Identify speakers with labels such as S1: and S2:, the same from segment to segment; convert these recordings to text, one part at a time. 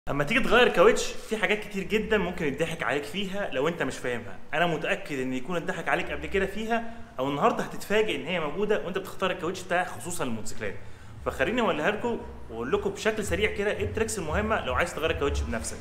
S1: اما تيجي تغير كاوتش في حاجات كتير جدا ممكن يضحك عليك فيها لو انت مش فاهمها انا متاكد ان يكون اتضحك عليك قبل كده فيها او النهارده هتتفاجئ ان هي موجوده وانت بتختار الكاوتش بتاعك خصوصا للموتوسيكلات فخليني اوليها لكم واقول لكم بشكل سريع كده ايه التريكس المهمه لو عايز تغير الكاوتش بنفسك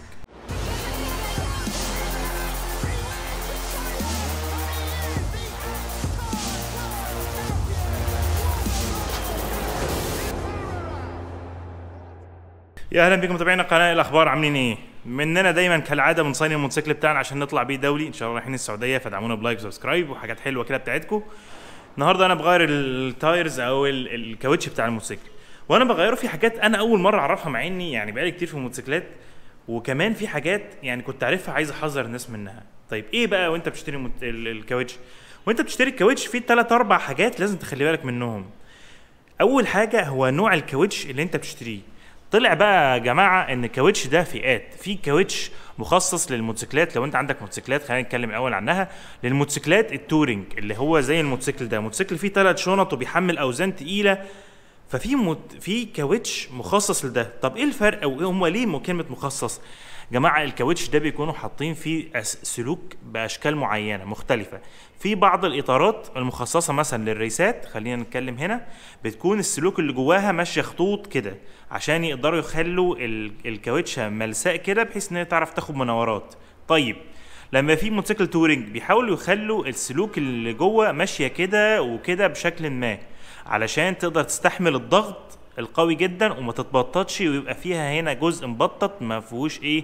S1: يا اهلا بكم متابعينا قناه الاخبار عاملين ايه؟ مننا دايما كالعاده بنصين الموتوسيكل بتاعنا عشان نطلع بيه دولي ان شاء الله رايحين السعوديه فدعمونا بلايك وسبسكرايب وحاجات حلوه كده بتاعتكم. النهارده انا بغير التايرز او ال- الكاوتش بتاع الموتوسيكل وانا بغيره في حاجات انا اول مره اعرفها مع اني يعني بقالي كتير في الموتوسيكلات وكمان في حاجات يعني كنت عارفها عايز احذر الناس منها. طيب ايه بقى وانت بتشتري المت- ال- الكاوتش؟ وانت بتشتري الكاوتش في ثلاث اربع حاجات لازم تخلي بالك منهم. اول حاجه هو نوع الكاوتش اللي انت بتشتريه طلع بقى يا جماعه ان الكاوتش ده فئات في كاوتش مخصص للموتوسيكلات لو انت عندك موتوسيكلات خلينا نتكلم الاول عنها للموتوسيكلات التورنج اللي هو زي الموتوسيكل ده موتوسيكل فيه ثلاث شنط وبيحمل اوزان تقيله ففي مت... في كاوتش مخصص لده طب ايه الفرق او ايه هم ليه م- كلمه مخصص جماعه الكاوتش ده بيكونوا حاطين فيه أس- سلوك باشكال معينه مختلفه في بعض الاطارات المخصصه مثلا للريسات خلينا نتكلم هنا بتكون السلوك اللي جواها ماشيه خطوط كده عشان يقدروا يخلوا ال- الكاوتشه ملساء كده بحيث ان هي تعرف تاخد مناورات طيب لما في موتوسيكل تورنج بيحاولوا يخلوا السلوك اللي جوه ماشيه كده وكده بشكل ما علشان تقدر تستحمل الضغط القوي جدا وما تتبططش ويبقى فيها هنا جزء مبطط ما فيهوش ايه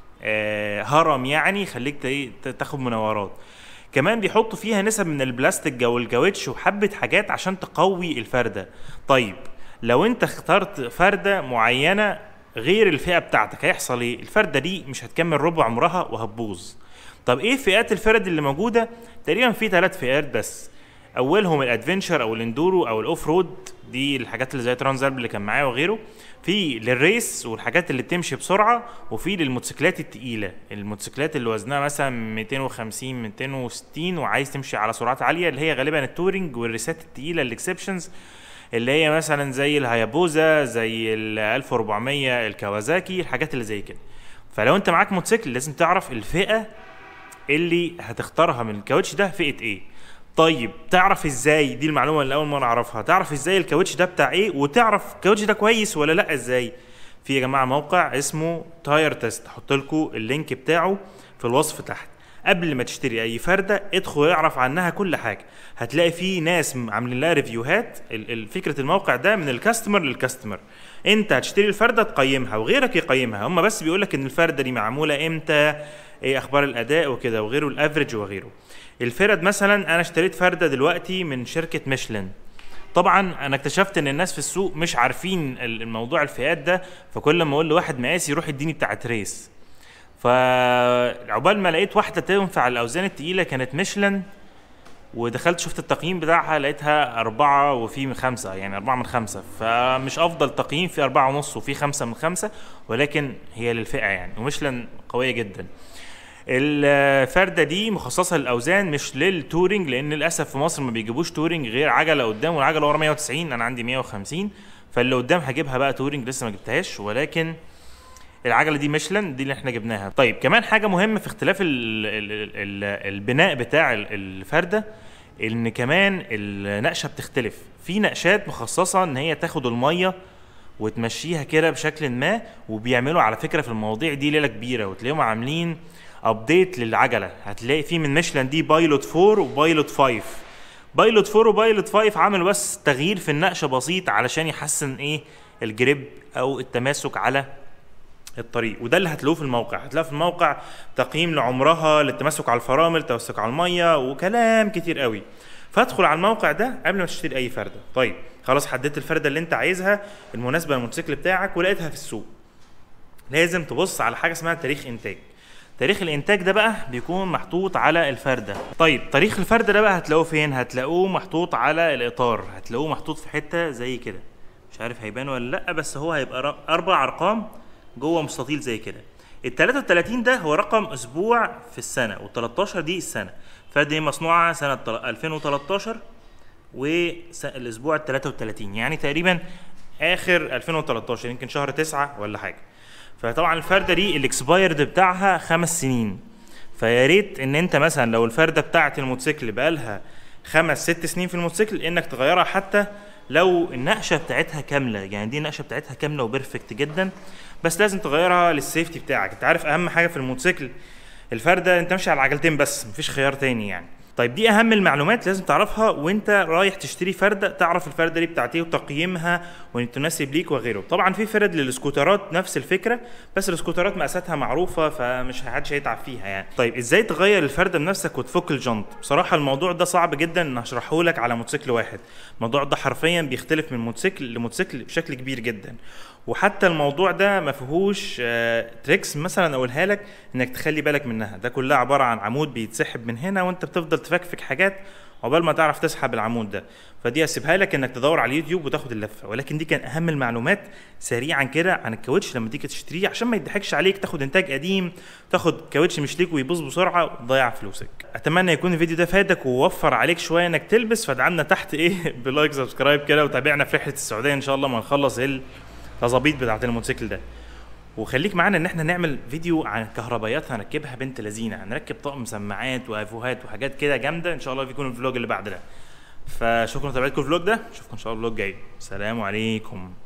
S1: آه هرم يعني يخليك ت- ت- تاخد مناورات كمان بيحطوا فيها نسب من البلاستيك او الكاوتش وحبه حاجات عشان تقوي الفرده طيب لو انت اخترت فرده معينه غير الفئه بتاعتك هيحصل ايه الفرده دي مش هتكمل ربع عمرها وهتبوظ طب ايه فئات الفرد اللي موجوده تقريبا في ثلاث فئات بس اولهم الادفنشر او الاندورو او الاوف رود دي الحاجات اللي زي ترانزالب اللي كان معايا وغيره في للريس والحاجات اللي بتمشي بسرعه وفي للموتوسيكلات التقيله الموتوسيكلات اللي وزنها مثلا 250 260 وعايز تمشي على سرعات عاليه اللي هي غالبا التورنج والريسات التقيله الاكسبشنز اللي هي مثلا زي الهيابوزا زي ال 1400 الكawasaki الحاجات اللي زي كده فلو انت معاك موتوسيكل لازم تعرف الفئه اللي هتختارها من الكاوتش ده فئه ايه طيب تعرف ازاي دي المعلومه اللي اول مره اعرفها تعرف ازاي الكاوتش ده بتاع ايه وتعرف الكاوتش ده كويس ولا لا ازاي في يا جماعه موقع اسمه تاير تيست هحط لكم اللينك بتاعه في الوصف تحت قبل ما تشتري اي فرده ادخل اعرف عنها كل حاجه هتلاقي في ناس م- عاملين لها ريفيوهات ال- ال- فكره الموقع ده من الكاستمر للكاستمر انت هتشتري الفرده تقيمها وغيرك يقيمها هم بس بيقول لك ان الفرده دي معموله امتى ايه اخبار الاداء وكده وغيره الافريج وغيره الفرد مثلا انا اشتريت فرده دلوقتي من شركه ميشلان طبعا انا اكتشفت ان الناس في السوق مش عارفين ال- الموضوع الفئات ده فكل ما اقول لواحد مقاسي يروح يديني بتاعت ريس فعقبال ما لقيت واحده تنفع الاوزان التقيله كانت ميشلان ودخلت شفت التقييم بتاعها لقيتها أربعة وفي من خمسة يعني أربعة من خمسة فمش أفضل تقييم في أربعة ونص وفي خمسة من خمسة ولكن هي للفئة يعني وميشلان قوية جدا الفردة دي مخصصة للأوزان مش للتورنج لأن للأسف في مصر ما بيجيبوش تورنج غير عجلة قدام والعجلة ورا 190 أنا عندي 150 فاللي قدام هجيبها بقى تورنج لسه ما جبتهاش ولكن العجله دي ميشلان دي اللي احنا جبناها طيب كمان حاجه مهمه في اختلاف ال ال ال البناء بتاع ال- الفرده ان كمان النقشه بتختلف في نقشات مخصصه ان هي تاخد الميه وتمشيها كده بشكل ما وبيعملوا على فكره في المواضيع دي ليله كبيره وتلاقيهم عاملين ابديت للعجله هتلاقي في من ميشلان دي بايلوت 4 وبايلوت 5 بايلوت 4 وبايلوت 5 عامل بس تغيير في النقشه بسيط علشان يحسن ايه الجريب او التماسك على الطريق وده اللي هتلاقوه في الموقع هتلاقوا في الموقع تقييم لعمرها للتمسك على الفرامل التمسك على الميه وكلام كتير قوي فادخل على الموقع ده قبل ما تشتري اي فرده طيب خلاص حددت الفرده اللي انت عايزها المناسبه للموتوسيكل بتاعك ولقيتها في السوق لازم تبص على حاجه اسمها تاريخ انتاج تاريخ الانتاج ده بقى بيكون محطوط على الفرده طيب تاريخ الفرده ده بقى هتلاقوه فين هتلاقوه محطوط على الاطار هتلاقوه محطوط في حته زي كده مش عارف هيبان ولا لا بس هو هيبقى ر- اربع ارقام جوه مستطيل زي كده ال 33 ده هو رقم اسبوع في السنه وال 13 دي السنه فدي مصنوعه سنه تل- 2013 والاسبوع ال 33 يعني تقريبا اخر 2013 يمكن شهر 9 ولا حاجه فطبعا الفرده دي الاكسبايرد بتاعها خمس سنين فيا ريت ان انت مثلا لو الفرده بتاعه الموتوسيكل بقالها خمس ست سنين في الموتوسيكل انك تغيرها حتى لو النقشه بتاعتها كامله يعني دي النقشه بتاعتها كامله وبرفكت جدا بس لازم تغيرها للسيفتي بتاعك انت عارف اهم حاجه في الموتوسيكل الفرده انت ماشي على العجلتين بس مفيش خيار تاني يعني طيب دي اهم المعلومات لازم تعرفها وانت رايح تشتري فرده تعرف الفرده دي بتاعت ايه وتقييمها وان تناسب ليك وغيره طبعا في فرد للسكوترات نفس الفكره بس السكوترات مقاساتها معروفه فمش حدش هيتعب فيها يعني طيب ازاي تغير الفرده بنفسك وتفك الجنط بصراحه الموضوع ده صعب جدا ان اشرحه لك على موتوسيكل واحد الموضوع ده حرفيا بيختلف من موتوسيكل لموتوسيكل بشكل كبير جدا وحتى الموضوع ده ما فيهوش آه، تريكس مثلا اقولها لك انك تخلي بالك منها ده كلها عباره عن عمود بيتسحب من هنا وانت بتفضل تفكفك حاجات عقبال ما تعرف تسحب العمود ده فدي هسيبها لك انك تدور على اليوتيوب وتاخد اللفه ولكن دي كان اهم المعلومات سريعا كده عن الكاوتش لما تيجي تشتريه عشان ما يضحكش عليك تاخد انتاج قديم تاخد كاوتش مش ليك ويبوظ بسرعه وتضيع فلوسك اتمنى يكون الفيديو ده فادك ووفر عليك شويه انك تلبس فادعمنا تحت ايه بلايك سبسكرايب كده وتابعنا في رحله السعوديه ان شاء الله ما نخلص التظابيط بتاعت الموتوسيكل ده وخليك معانا ان احنا نعمل فيديو عن الكهربائيات هنركبها بنت لذينه هنركب طقم سماعات وافوهات وحاجات كده جامده ان شاء الله بيكون الفلوج اللي بعد ده فشكرا لتابعتكم الفلوج ده اشوفكم ان شاء الله الفلوج جاي سلام عليكم